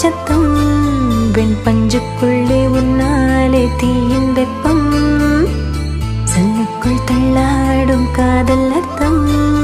சத்தம் வெண் பஞ்சுக்குள்ளே உன்னாலே தீயின் வெப்பம் சல்லுக்குள் தள்ளாடும் காதல் அர்த்தம்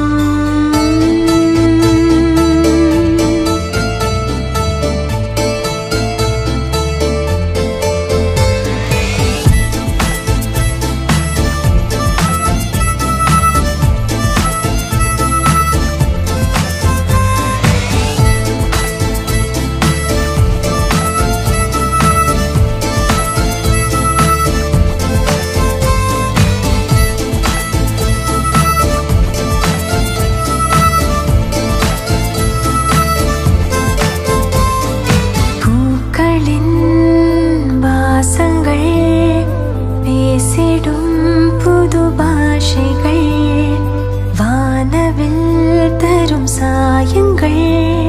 பூக்களின் வாசங்கள் பேசிடும் புது பாஷைகள் வானவில் தரும் சாயங்கள்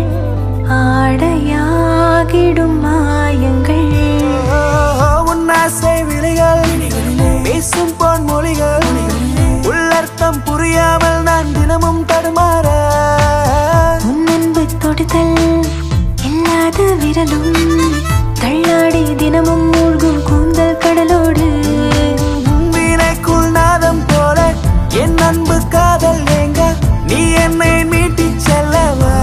ஆடையாகிடும் மாயங்கள் உன்னாசை விழிகள் பேசும் பொன் மொழிகள் உள்ளர்த்தம் புரியாமல் நான் தினமும் தடுமாற முன்னன்பு தொடுதல் இல்லாத விரலும் தள்ளாடி தினமும் மூழ்கும் கூந்தல் கடலோடு வீணைக்குள் நாதம் போல என் அன்பு காதல் ஏங்க நீ என்னை மீட்டிச் செல்லவா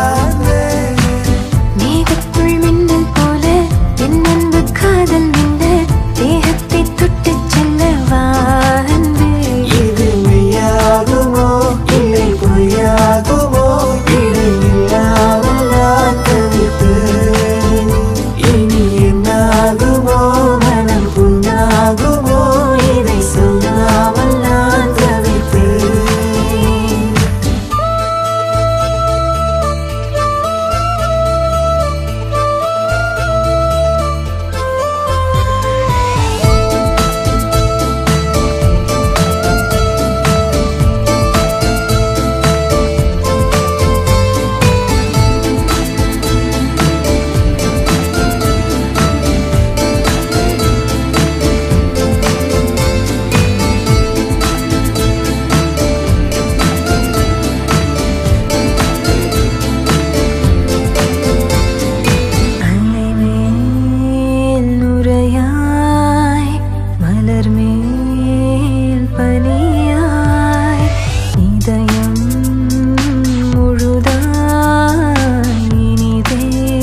மேகத்துள் மின்னல் போல என் அன்பு காதல் மின்ன தேகத்தை தொட்டுச் செல்லவா அன்பு இது மெய்யாகுமோ இல்லை பொய்யாகுமோ இது இல்லாமல் நான் தவித்தேன் இனி என்னாகுமோ மனம் புண்ணாகுமோ இதை சொல்லாமல் நான் தவித்தேன் அலைமேல் நுரையாய் மலர் மேல் பனியாய் இதயம் முழுதாய் இனிதே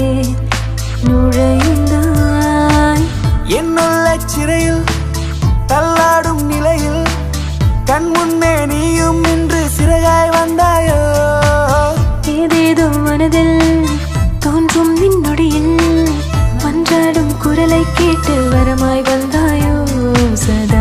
நுழைந்தாய் என்னுள்ள சிறையில் தள்ளாடும் நிலையில் கண் முன்னே நீயும் இன்று சிறையாய் வந்தாயோ ஏதேதோ மனதில் தோன்றும் நின்னொடியில் மன்றாடும் குரலை கேட்டு வரமாய் வந்தாயோ சதா